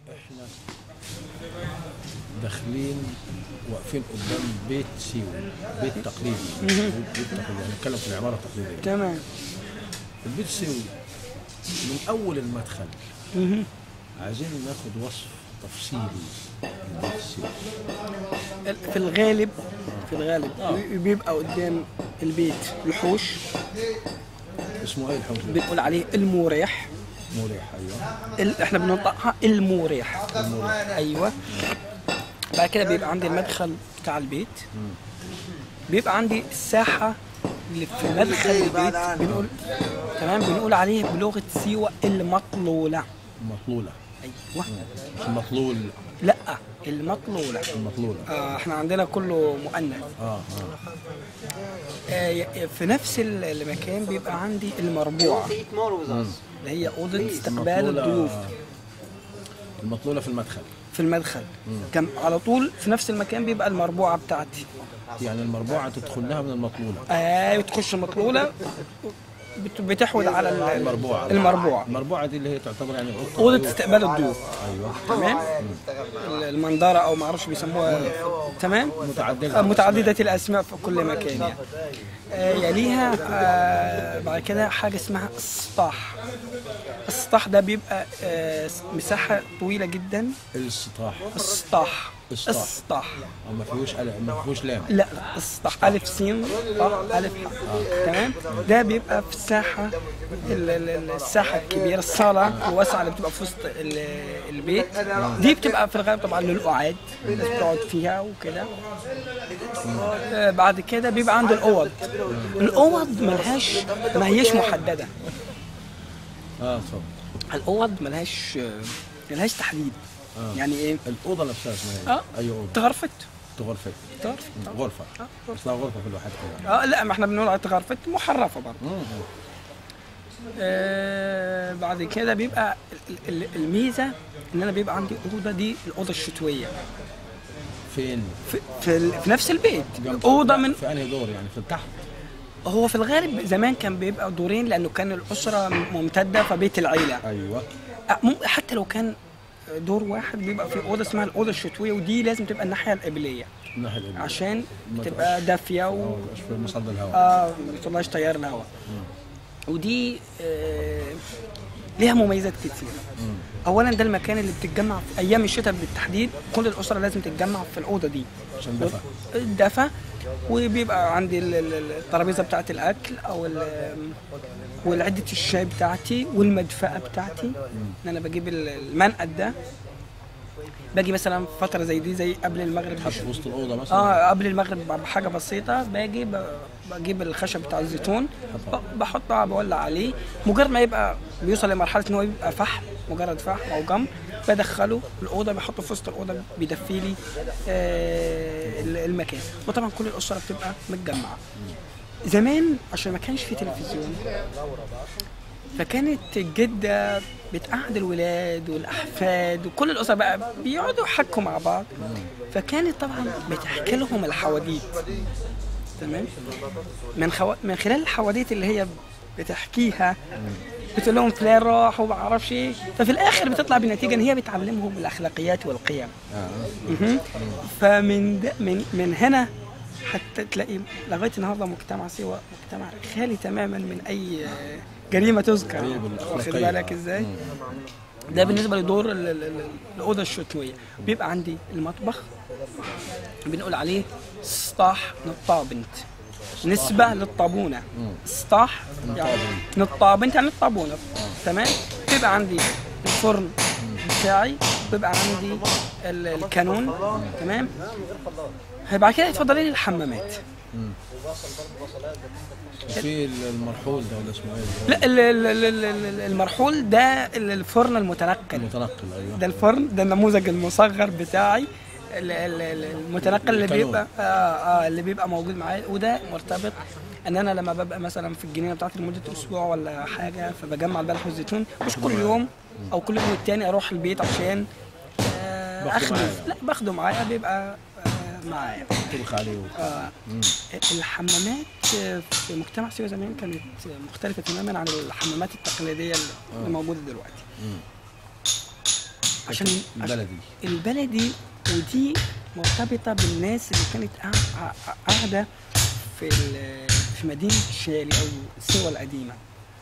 احنا داخلين واقفين قدام بيت سيوي بيت تقليدي بيت تقليدي هنتكلم في العماره التقليديه تمام البيت السيوي من اول المدخل عايزين ناخد وصف تفصيلي للبيت السيوي في الغالب في الغالب بيبقى قدام البيت الحوش اسمه ايه الحوش ده؟ بنقول عليه المريح مريح ايوه ال- احنا بننطقها المريح ايوه بعد كده بيبقى عندي المدخل بتاع البيت بيبقى عندي الساحه اللي في مدخل البيت بنقول تمام بنقول عليه بلغه سيوه المطلوله مطلوله ايوه مش مطلول لا المطلوله المطلوله آه احنا عندنا كله مؤنث اه اه آه ي- في نفس ال- المكان بيبقى عندي المربوعه eat more with us. اللي هي اوضه استقبال المطلولة- الضيوف المطلوله في المدخل في المدخل كان على طول في نفس المكان بيبقى المربوعه بتاعتي يعني المربوعه تدخل لها من المطلوله ايوه تخش مطلوله بت- بتحود على ال- المربوعه المربوعه المربوعه دي اللي هي تعتبر يعني أوضة اوضه ضيوف. استقبال الضيوف ايوه تمام ال- المنظره او ما اعرفش بيسموها تمام متعددة آه، متعدده الاسماء في كل مكان يعني آه، يليها آه، بعد كده حاجه اسمها السطاح السطاح ده بيبقى آه، مساحه طويله جدا السطاح السطاح السطاح. السطاح أو ما فيهوش ألف ما فيهوش لام لا لا السطح الف سين طه الف ح تمام ده بيبقى في الساحه ال- ال- ال- الساحه الكبيره الصاله الواسعه اللي بتبقى في وسط ال- البيت دي بتبقى في الغالب طبعا للقعاد الناس بتقعد فيها وكده آه، بعد كده بيبقى عنده الاوض الاوض ملهاش ما هيش محدده اه اتفضل الاوض ملهاش ملهاش تحديد يعني ايه الاوضه نفسها اسمها اه ايه؟ اي اوضه تغرفت غرفه تغرفت غرفه آه. اصلها غرفه في الواحد كده اه لا ما احنا بنقول على تغرفت محرفه برضه مم. آه بعد كده بيبقى ال- ال- الميزه ان انا بيبقى عندي اوضه دي الاوضه الشتويه فين؟ في, في, ال- في نفس البيت جنب- اوضه لا، من في انهي دور يعني في تحت هو في الغالب زمان كان بيبقى دورين لانه كان الاسره ممتده فبيت العيله ايوه آه، مم- حتى لو كان دور واحد بيبقى في اوضه اسمها الاوضه الشتويه ودي لازم تبقى الناحيه القبليه الناحيه اليمين عشان ما تبقى دافيه و... اه مش في مصدر الهواء اه ما يطلعش تيار الهواء ودي آه ليها مميزات كتير اولا ده المكان اللي بتتجمع في ايام الشتاء بالتحديد كل الاسره لازم تتجمع في الاوضه دي عشان دفع الدفا وبيبقى عندي ال- ال- ال- الترابيزه بتاعت الاكل او ال- والعده الشاي بتاعتي والمدفأه بتاعتي ان انا بجيب ال- المنقد ده باجي مثلا فتره زي دي زي قبل المغرب تحط في وسط الاوضه مثلا اه قبل المغرب بحاجه بسيطه باجي ب- بجيب الخشب بتاع الزيتون ب- بحطها بولع عليه مجرد ما يبقى بيوصل لمرحله ان هو يبقى فحم مجرد فحم او جمر بدخله الاوضه بحطه في وسط الاوضه بيدفي لي آه ال- المكان وطبعا كل الاسره بتبقى متجمعه زمان عشان ما كانش في تلفزيون فكانت الجده بتقعد الولاد والاحفاد وكل الاسره بقى بيقعدوا يحكوا مع بعض فكانت طبعا بتحكي لهم الحواديت تمام من خو... من خلال الحواديت اللي هي بتحكيها بتقول لهم فلان راح وما اعرفش ايه ففي الاخر بتطلع بنتيجه ان هي بتعلمهم الاخلاقيات والقيم اه مهم. فمن ده من من هنا حتى تلاقي لغايه النهارده مجتمع سوى مجتمع خالي تماما من اي آه، جريمه تذكر قريب واخد الأخلاقية. بالك ازاي؟ ده بالنسبه لدور ال- ال- ال- الاوضه الشتويه بيبقى عندي المطبخ بنقول عليه سطاح نطابنت نسبة للطابونة سطاح يعني نطابنت يعني الطابونة تمام بيبقى عندي الفرن بتاعي بيبقى عندي ال- الكانون تمام بعد كده يتفضل لي الحمامات في المرحول ده ولا اسمه ايه؟ لا ال- ال- ال- ال- المرحول ده ال- الفرن المتنقل المتنقل ايوه ده الفرن ده النموذج المصغر بتاعي ال- ال- ال- المتنقل اللي الكالون. بيبقى آه آه اللي بيبقى موجود معايا وده مرتبط ان انا لما ببقى مثلا في الجنينه بتاعتي لمده اسبوع ولا حاجه فبجمع البلح والزيتون مش كل يوم او كل يوم التاني اروح البيت عشان آه باخده اخده معايا. لا باخده معايا بيبقى آه معايا تطبخ عليه آه الحمامات في مجتمع سيوة زمان كانت مختلفة تماما عن الحمامات التقليدية اللي موجودة دلوقتي. عشان عشان البلدي البلدي ودي مرتبطه بالناس اللي كانت قاع- قاع- قاعده في ال- في مدينه شالي او سيوه القديمه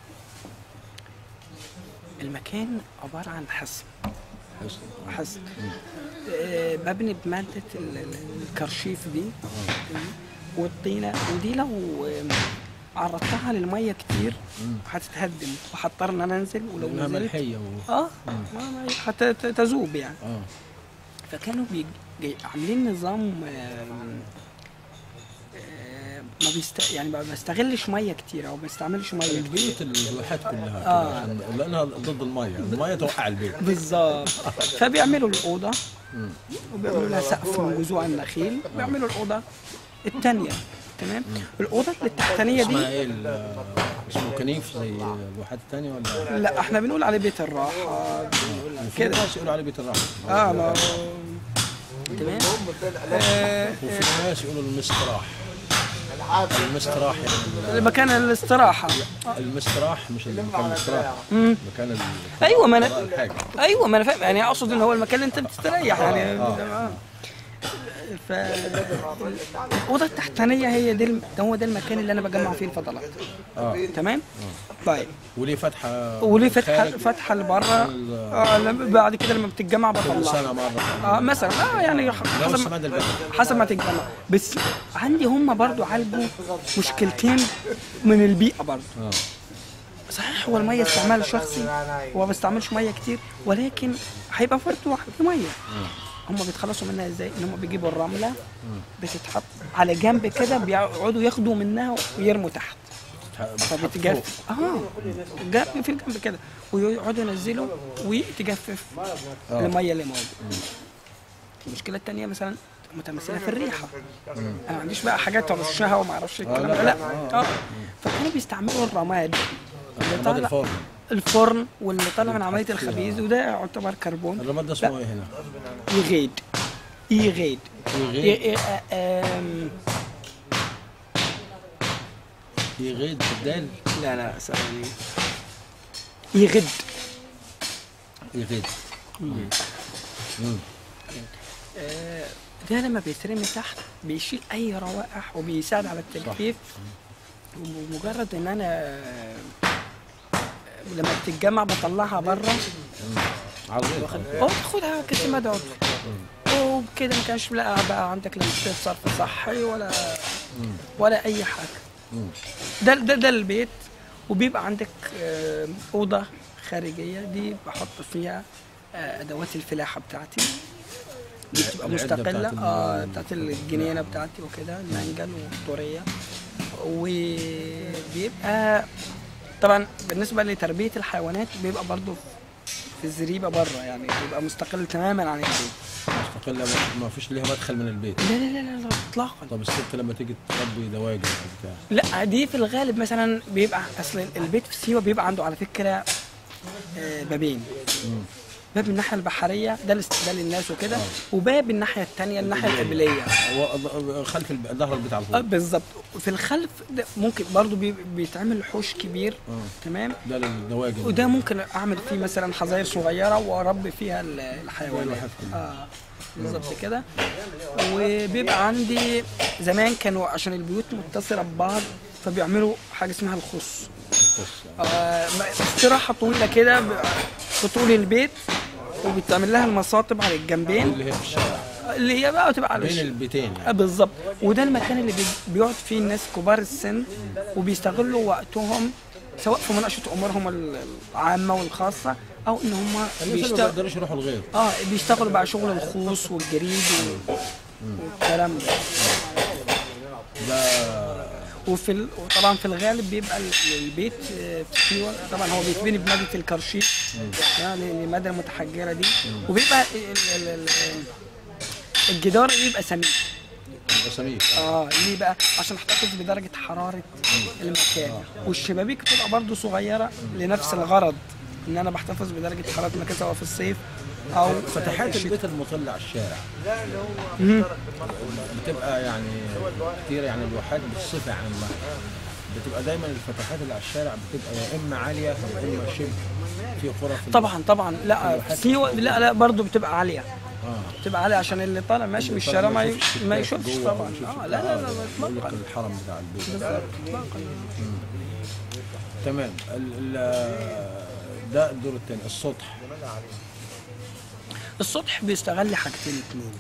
المكان عباره عن حصن حسن. حصن آه، مبني بماده ال- ال- الكرشيف دي والطينه ودي لو آم، عرضتها للميه كتير هتتهدم وهضطر ان انا انزل ولو لانها نزلت ملحيه و... اه ما- ما- حتى ت- تذوب يعني اه فكانوا بي... جاي- عاملين نظام آم، آم، ما بيست... يعني ما بستغلش ميه كتير او ما بستعملش ميه كتير البيوت الواحات كلها كده آه. عشان لانها ضد الميه الميه توقع البيت بالظبط فبيعملوا الاوضه وبيعملوا لها سقف من جذوع النخيل وبيعملوا الاوضه الثانيه تمام الاوضه التحتانيه اسمها دي ايه ال- اسمه كنيف زي الواحات الثانيه ولا لا احنا بنقول عليه بيت الراحه بنقول في كده ناس يقولوا عليه بيت الراحه اه ما تمام آه، وفي ناس يقولوا المستراح المستراح يعني مكان الاستراحه المستراح مش المكان الاستراحه مم. مكان ال- ايوه ما انا الحاجه ايوه ما انا فاهم يعني اقصد ان هو المكان اللي انت بتستريح يعني آه. ف الاوضه التحتانيه هي دي الم- هو ده المكان اللي انا بجمع فيه الفضلات اه تمام طيب وليه فتحه وليه فتحه خارج فتحه لبره ال- اه لما- بعد كده لما بتتجمع كل بطلعها سنه مره اه مثلا اه يعني ده حسب بس ما- مدى البلد حسب ما تتجمع بس عندي هم برضو عالجوا مشكلتين من البيئه برضو اه صحيح هو الميه استعمال شخصي هو ما بيستعملش ميه كتير ولكن هيبقى برضه في ميه هم بيتخلصوا منها ازاي؟ ان هم بيجيبوا الرمله بتتحط على جنب كده بيقعدوا ياخدوا منها ويرموا تحت فبتجفف اه جنب في الجنب كده ويقعدوا ينزلوا وتجفف آه. الميه اللي موجوده المشكله الثانيه مثلا متمثله في الريحه انا ما عنديش بقى حاجات ارشها وما اعرفش الكلام لا. ده لا اه فكانوا بيستعملوا الرماد اللي رماد طالع الفرن الفرن واللي طالع من عمليه الخبيز وده يعتبر كربون الرماد ده اسمه ايه هنا؟ يغيد يغيد يغيد ي- آه، آم، يغيد بالدال لا لا ثواني يغد يغيد مم. آه، ده لما بيترمي تحت بيشيل اي روائح وبيساعد على التجفيف ومجرد ان انا آه، لما بتتجمع بطلعها بره عظيم اه تاخدها كاعتماد عضوي وبكده ما كانش بقى بقى عندك لا مشكله صرف صحي ولا ولا اي حاجه مم. ده ده ده البيت وبيبقى عندك آه، اوضه خارجيه دي بحط فيها آه، ادوات الفلاحه بتاعتي دي بتبقى العدة مستقله بتاعت ال- اه بتاعت الجنينه بتاعتي وكده المنجل والطوريه وبيبقى طبعا بالنسبه لتربيه الحيوانات بيبقى برضو في الزريبه بره يعني بيبقى مستقل تماما عن البيت مستقلة ما- ما فيش ليها مدخل من البيت لا لا لا لا, لا اطلاقا طب الست لما تيجي تربي دواجن او بتاع لا دي في الغالب مثلا بيبقى اصل البيت في سيوه بيبقى عنده على فكره آه، بابين باب من الناحيه البحريه ده لاستقبال الناس وكده وباب الناحيه الثانيه الناحيه القبليه هو خلف الب- ظهر البيت على اه طول بالظبط في الخلف ده ممكن برضو بي- بيتعمل حوش كبير تمام ده للدواجن وده ممكن اعمل فيه مثلا حظاير صغيره واربي فيها ال- الحيوانات الواحات كلها. اه بالظبط كده وبيبقى عندي زمان كانوا عشان البيوت متصله ببعض فبيعملوا حاجه اسمها الخص آه استراحه طويله كده ب- في طول البيت وبتعمل لها المصاطب على الجنبين اللي هي في الشارع اللي هي بقى تبقى على بين الش- البيتين آه، يعني بالظبط وده المكان اللي بي- بيقعد فيه الناس كبار السن وبيستغلوا وقتهم سواء في مناقشه امورهم العامه والخاصه او ان هم الناس اللي ما بيشتغلوا بيقدروش يروحوا الغيط اه بيشتغلوا بقى شغل الخوص والجريد و- والكلام ده ده وفي ال... وطبعا في الغالب بيبقى ال- البيت آه، في سيوه طبعا هو بيتبني بماده الكرشيش يعني الماده المتحجره دي وبيبقى ال... ال... ال... الجدار بيبقى سميك سميك اه ليه بقى عشان احتفظ بدرجه حراره المكان والشبابيك بتبقى برضو صغيره لنفس الغرض ان انا بحتفظ بدرجه حراره المكان سواء في الصيف او فتحات الشتاء. البيت المطل على الشارع بتبقى يعني كتير يعني الواحات بتصفي عن الماء بتبقى دايما الفتحات اللي على الشارع بتبقى يا اما عاليه يا اما شبه في غرف طبعا طبعا لا في و... لا لا برضه بتبقى عاليه اه بتبقى عاليه عشان اللي طالع ماشي من الشارع ما ي... ما يشوفش جوه طبعا ما يشوفش. اه لا لا لا بقول لك اطلاقا الحرم بتاع البيت بالظبط اطلاقا تمام ال ال ده الدور الثاني السطح السطح بيستغل حاجتين اتنين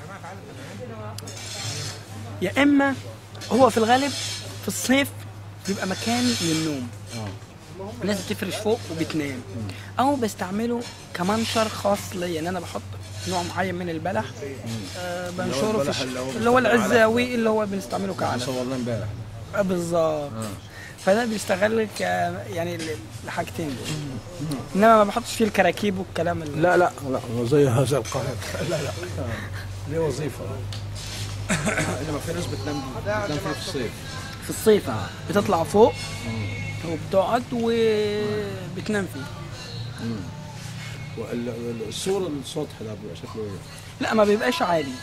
يا اما هو في الغالب في الصيف بيبقى مكان للنوم اه الناس بتفرش فوق وبتنام او بستعمله كمنشر خاص ليا ان انا بحط نوع معين من البلح آه بنشره البلح في اللي هو الش- اللي هو بيستعمل على- العزاوي اللي هو بنستعمله احنا كعلم صورناه امبارح آه بالظبط اه فده بيستغل ك يعني ال- الحاجتين دول انما ما بحطش فيه الكراكيب والكلام اللي لا لا لا هو زي هذا القاهرة لا لا ليه وظيفة انما في ناس بتنام بتنام فيه في الصيف في الصيف آه. بتطلع فوق وبتقعد وبتنام فيه والسور السطح ده بيبقى شكله ايه؟ لا ما بيبقاش عالي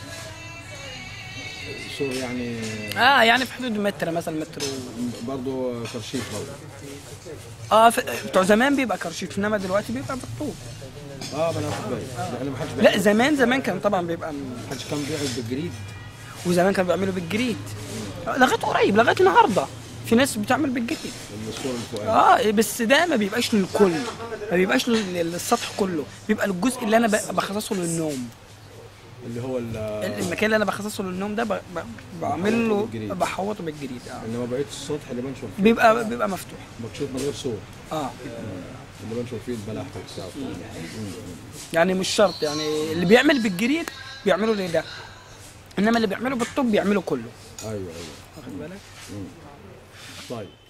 سور يعني اه يعني في حدود متر مثلا متر و... برضه كرشيف برضه اه في... بتوع زمان بيبقى كرشيف انما دلوقتي بيبقى بالطوب اه ما انا واخد بالي لان ما حدش لا بيعمل زمان زمان كان طبعا بيبقى م- ما حدش كان بيعمل بالجريد وزمان كانوا بيعملوا بالجريد لغايه قريب لغايه النهارده في ناس بتعمل بالجريد السور الفوقاني اه بس ده ما بيبقاش للكل ما بيبقاش لل- للسطح كله بيبقى للجزء اللي انا ب- بخصصه للنوم اللي هو ال- المكان اللي انا بخصصه للنوم ده ب... ب... بعمل له بالجريد. بحوطه بالجريد اه انما بقيه السطح اللي بنشر فيه بيبقى بيبقى مفتوح مكشوف من غير سور اه اللي بنشر فيه البلاح بتاعه يعني مش شرط يعني اللي بيعمل بالجريد بيعملوا ليه ده انما اللي بيعملوا بالطوب بيعملوا كله ايوه ايوه واخد بالك طيب